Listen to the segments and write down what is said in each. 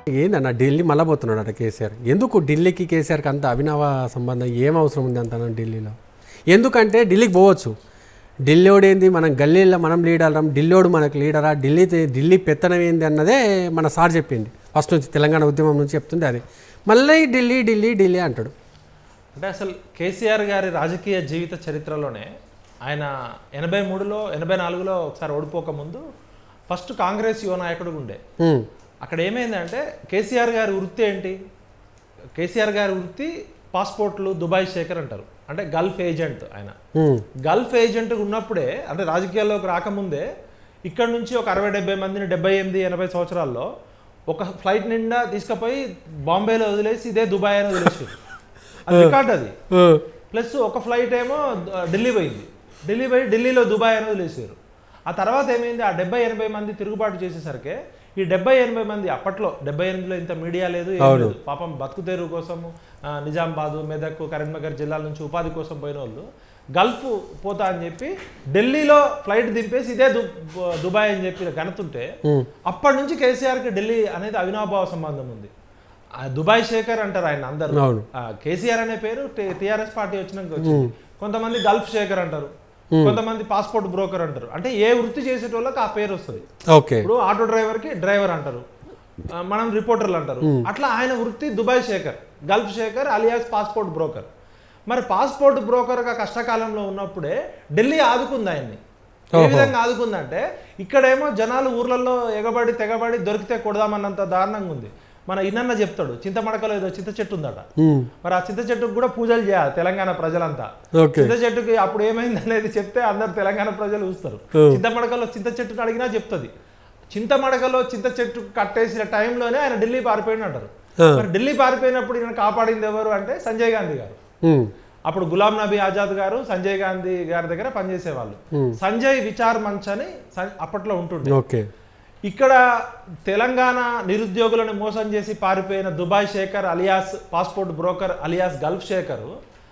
ఏందన్న ఢిల్లీ మళ్ళా పోతున్నాడు అట కేసీఆర్ ఎందుకు ఢిల్లీకి కేసీఆర్కి అంత అభినవ సంబంధం ఏం అవసరం ఉంది అంత ఢిల్లీలో ఎందుకంటే ఢిల్లీకి పోవచ్చు ఢిల్లీోడు ఏంది మనం గల్లీలో మనం లీడరం ఢిల్లీోడు మనకు లీడరా ఢిల్లీ ఢిల్లీ పెత్తనం ఏంది అన్నదే మన సార్ చెప్పింది ఫస్ట్ నుంచి తెలంగాణ ఉద్యమం నుంచి చెప్తుంది అది మళ్ళీ ఢిల్లీ ఢిల్లీ ఢిల్లీ అంటాడు అంటే అసలు కేసీఆర్ గారి రాజకీయ జీవిత చరిత్రలోనే ఆయన ఎనభై మూడులో ఎనభై నాలుగులో ఒకసారి ఓడిపోక ముందు ఫస్ట్ కాంగ్రెస్ యువ నాయకుడు ఉండే ఉమ్, అక్కడ ఏమైందంటే కేసీఆర్ గారి వృత్తి ఏంటి కేసీఆర్ గారి వృత్తి పాస్పోర్ట్లు దుబాయ్ శేఖర్ అంటారు అంటే గల్ఫ్ ఏజెంట్ ఆయన ఉమ్, గల్ఫ్ ఏజెంట్ ఉన్నప్పుడే అంటే రాజకీయాల్లోకి రాకముందే ఇక్కడ నుంచి ఒక అరవై డెబ్బై మందిని డెబ్బై ఎనిమిది ఎనభై సంవత్సరాల్లో ఒక ఫ్లైట్ నిండా తీసుకుపోయి బాంబేలో వదిలేసి ఇదే దుబాయ్ అని వదిలేసారు అది రికార్డ్ అది ఉమ్, ప్లస్ ఒక ఫ్లైట్ ఏమో ద- ఢిల్లీ పోయింది ఢిల్లీ పోయి ఢిల్లీలో దుబాయ్ అని వదిలేసారు ఆ తర్వాత ఏమైంది ఆ డెబ్బై ఎనభై మంది తిరుగుబాటు చేసేసరికి ఈ డెబ్బై ఎనభై మంది అప్పట్లో డెబ్బై ఎనిమిదిలో ఇంత మీడియా లేదు ఏం అవును. లేదు పాపం బతుకుతెరువు కోసము ఆ, నిజామాబాదు మెదక్ కరీంనగర్ జిల్లాల నుంచి ఉపాధి కోసం పోయిన వాళ్ళు గల్ఫ్ పోతా అని చెప్పి ఢిల్లీలో ఫ్లైట్ దింపేసి ఇదే దు దుబాయ్ అని చెప్పి గనుతుంటే ఉమ్, అప్పటి నుంచి కేసీఆర్కి ఢిల్లీ అనేది అవినాభావ సంబంధం ఉంది ఆ దుబాయ్ శేఖర్ అంటారు ఆయన అందరూ అవును ఆ, కేసీఆర్ అనే పేరు టీఆర్ఎస్ పార్టీ వచ్చినాక వచ్చింది కొంతమంది గల్ఫ్ శేఖర్ అంటారు కొంతమంది పాస్పోర్ట్ బ్రోకర్ అంటారు అంటే ఏ వృత్తి చేసేటోళ్ళకి ఆ పేరు వస్తుంది ఓకే ఇప్పుడు ఆటో డ్రైవర్ కి డ్రైవర్ అంటారు ఆ, మనం రిపోర్టర్లు అంటారు అట్లా ఆయన వృత్తి Dubai Shekhar Gulf Shekhar alias passport broker మరి పాస్పోర్ట్ బ్రోకర్గా కష్టకాలంలో ఉన్నప్పుడే ఢిల్లీ ఆదుకుంది ఆయన్ని ఏ విధంగా ఆదుకుందంటే ఇక్కడేమో జనాలు ఊర్లలో ఎగబడి తెగబడి దొరికితే కొడదామన్నంత దారుణంగా ఉంది మన ఇన్నన్న చెప్తాడు చింతమడకలో ఏదో చింత చెట్టు ఉందట ఉమ్, మరి ఆ చింత చెట్టుకు కూడా పూజలు చేయాలి తెలంగాణ ప్రజలంతా ఓకే చింత చెట్టుకి అప్పుడు ఏమైంది అనేది చెప్తే అందరు తెలంగాణ ప్రజలు చూస్తారు Hmm. చింతమడకలో చింత చెట్టుని అడిగినా చెప్తుంది చింతమడకలో చింత చెట్టు కట్టేసిన టైంలోనే ఆయన ఢిల్లీ పారిపోయిన అంటారు Ah. మరి ఢిల్లీ పారిపోయినప్పుడు ఈయన కాపాడింది ఎవరు అంటే సంజయ్ గాంధీ గారు ఉమ్, అప్పుడు గులాం నబీ ఆజాద్ గారు సంజయ్ గాంధీ గారి దగ్గర పనిచేసేవాళ్ళు Hmm. సంజయ్ విచార్ మంచ్ అని స- అప్పట్లో ఉంటుండే ఓకే ఇక్కడ తెలంగాణ నిరుద్యోగులను మోసం చేసి పారిపోయిన Dubai Shekhar alias passport broker alias Gulf Shekhar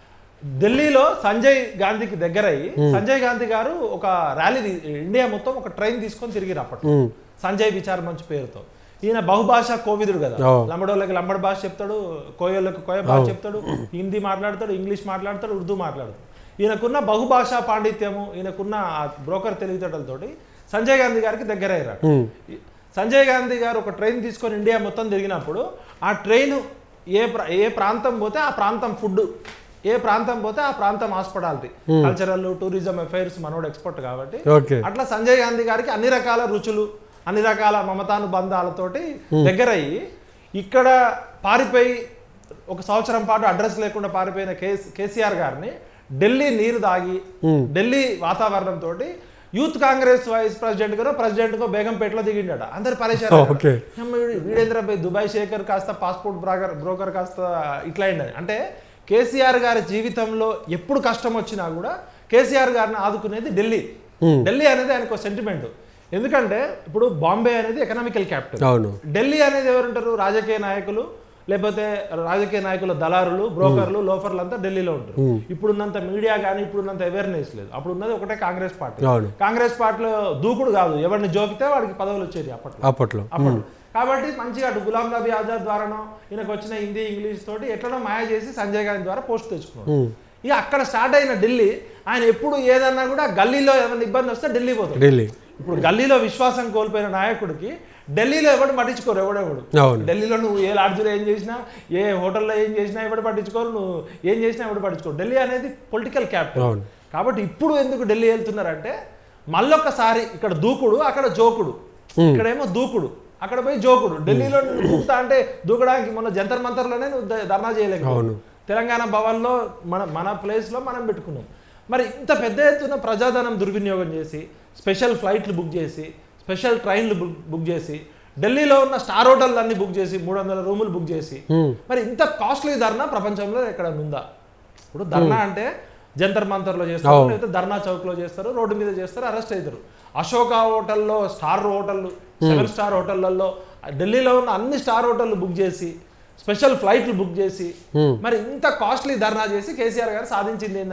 ఢిల్లీలో సంజయ్ గాంధీకి దగ్గరయ్యి సంజయ్ గాంధీ గారు ఒక ర్యాలీ తీ- ఇండియా మొత్తం ఒక ట్రైన్ తీసుకొని తిరిగిరు అప్పట్లో ఉమ్, సంజయ్ విచార్ మంచ్ పేరుతో ఈయన బహుభాష కోవిదుడు కదా ఓ. లంబడోళ్ళకి లంబడ భాష చెప్తాడు కోయోళ్ళకి కోయ భాష చెప్తాడు హిందీ మాట్లాడతాడు ఇంగ్లీష్ మాట్లాడతాడు ఉర్దూ మాట్లాడతాడు ఈయనకున్న బహుభాషా పాండిత్యము ఈయనకున్న ఆ బ్రోకర్ తెలివితేటలతోటి సంజయ్ గాంధీ గారికి దగ్గర అయ్యారు ఉమ్, సంజయ్ గాంధీ గారు ఒక ట్రైన్ తీసుకొని ఇండియా మొత్తం తిరిగినప్పుడు ఆ ట్రైన్ ఏ ప్ర- ఏ ప్రాంతం పోతే ఆ ప్రాంతం ఫుడ్ ఏ ప్రాంతం పోతే ఆ ప్రాంతం హాస్పిటాలిటీ కల్చరల్ టూరిజం అఫైర్స్ మనోడు ఎక్స్పర్ట్ కాబట్టి ఓకే అట్లా సంజయ్ గాంధీ గారికి అన్ని రకాల రుచులు అన్ని రకాల మమతానుబంధాలతోటి దగ్గరయ్యి ఇక్కడ పారిపోయి ఒక సంవత్సరం పాటు అడ్రస్ లేకుండా పారిపోయిన కేస్ కేసీఆర్ గారిని ఢిల్లీ నీరు దాగి Hmm. ఢిల్లీ వాతావరణంతో యూత్ కాంగ్రెస్ వైస్ ప్రెసిడెంట్ గారు ప్రెసిడెంట్ గో బేగంపేటలో దిగిండట అందరు పరిచయం ఓకే వీడేంద్ర భాయ్ దుబాయ్ శేఖర్ కాస్త పాస్పోర్ట్ బ్రోకర్ బ్రోకర్ కాస్త ఇట్లా అయిందని అంటే కేసీఆర్ గారి జీవితంలో ఎప్పుడు కష్టం వచ్చినా కూడా కేసీఆర్ గారిని ఆదుకునేది ఢిల్లీ Hmm. ఢిల్లీ అనేది ఆయనకు సెంటిమెంట్ ఎందుకంటే ఇప్పుడు బాంబే అనేది ఎకనామికల్ క్యాపిటల్ అవును ఢిల్లీ అనేది ఎవరుంటారు రాజకీయ నాయకులు లేకపోతే రాజకీయ నాయకుల దళారులు బ్రోకర్లు లోఫర్లు అంతా ఢిల్లీలో ఉంటారు ఇప్పుడున్నంత మీడియా కానీ ఇప్పుడున్నంత అవేర్నెస్ లేదు అప్పుడు ఉన్నది ఒకటే కాంగ్రెస్ పార్టీ అవును కాంగ్రెస్ పార్టీలో దూకుడు కాదు ఎవరిని జోకితే వాడికి పదవులు వచ్చేది అప్పట్లో అప్పట్లో అప్పుడు కాబట్టి మంచిగా అటు గులాం నబీ ఆజాద్ ద్వారానో ఈయనకు వచ్చిన హిందీ ఇంగ్లీష్ తోటి ఎట్లనో మాయ చేసి సంజయ్ గాంధీ ద్వారా పోస్ట్ తెచ్చుకున్నాడు ఉమ్, ఇక అక్కడ స్టార్ట్ అయిన ఢిల్లీ ఆయన ఎప్పుడు ఏదన్నా కూడా గల్లీలో ఏమైనా ఇబ్బంది వస్తే ఢిల్లీ పోతాడు ఢిల్లీ ఇప్పుడు గల్లీలో విశ్వాసం కోల్పోయిన నాయకుడికి ఢిల్లీలో ఎవడు పట్టించుకోరు ఎవడెవడు అవును ఢిల్లీలో నువ్వు ఏ లాడ్జ్లో ఏం చేసినా ఏ హోటల్లో ఏం చేసినా ఎవడు పట్టించుకోరు నువ్వు ఏం చేసినా ఎవడు పట్టించుకోరు ఢిల్లీ అనేది పొలిటికల్ క్యాపిటల్ అవును కాబట్టి ఇప్పుడు ఎందుకు ఢిల్లీ వెళ్తున్నారంటే మళ్ళొక్కసారి ఇక్కడ దూకుడు అక్కడ జోకుడు ఇక్కడేమో దూకుడు అక్కడ పోయి జోకుడు ఢిల్లీలో నువ్వు దూకుతా అంటే దూకడానికి మొన్న జంతర్ మంతర్లోనే నువ్వు ద- ధర్నా చేయలేక అవును. తెలంగాణ భవన్లో మన మన ప్లేస్లో మనం పెట్టుకున్నాం మరి ఇంత పెద్ద ఎత్తున ప్రజాధనం దుర్వినియోగం చేసి స్పెషల్ ఫ్లైట్లు బుక్ చేసి స్పెషల్ ట్రైన్లు బుక్ బుక్ చేసి ఢిల్లీలో ఉన్న స్టార్ హోటల్ అన్ని బుక్ చేసి మూడు వందల రూములు బుక్ చేసి ఉమ్, మరి ఇంత కాస్ట్లీ ధర్నా ప్రపంచంలో ఎక్కడ ఉందా ఇప్పుడు ధర్నా అంటే జంతర్ మంతర్లో చేస్తారు అవును. లేకపోతే ధర్నా చౌక్ లో చేస్తారు రోడ్డు మీద చేస్తారు అరెస్ట్ అవుతారు అశోక హోటల్లో స్టార్ హోటల్ సెవెన్ స్టార్ హోటళ్లలో ఢిల్లీలో ఉన్న అన్ని స్టార్ హోటళ్ళు బుక్ చేసి స్పెషల్ ఫ్లైట్లు బుక్ చేసి ఉమ్. మరి ఇంత కాస్ట్లీ ధర్నా చేసి కేసీఆర్ గారు సాధించింది ఏంటంటే